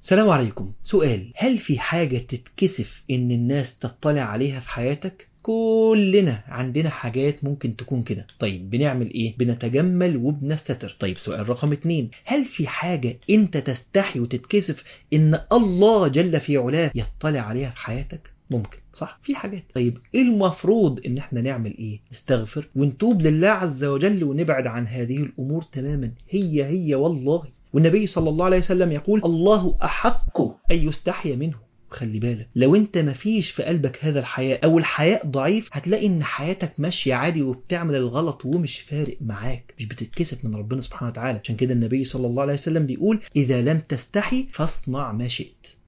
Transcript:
السلام عليكم سؤال هل في حاجة تتكسف ان الناس تطلع عليها في حياتك كلنا عندنا حاجات ممكن تكون كده طيب بنعمل ايه بنتجمل وبنستتر طيب سؤال رقم اتنين هل في حاجة انت تستحي وتتكسف ان الله جل في علاه يطلع عليها في حياتك ممكن صح في حاجات طيب ايه المفروض ان احنا نعمل ايه نستغفر ونتوب لله عز وجل ونبعد عن هذه الامور تماما هي هي والله والنبي صلى الله عليه وسلم يقول الله احق ان يستحي منه خلي بالك لو انت مفيش في قلبك هذا الحياء او الحياء ضعيف هتلاقي ان حياتك ماشية عادي وبتعمل الغلط ومش فارق معاك مش بتتكسف من ربنا سبحانه وتعالى عشان كده النبي صلى الله عليه وسلم بيقول اذا لم تستحي فاصنع ما شئت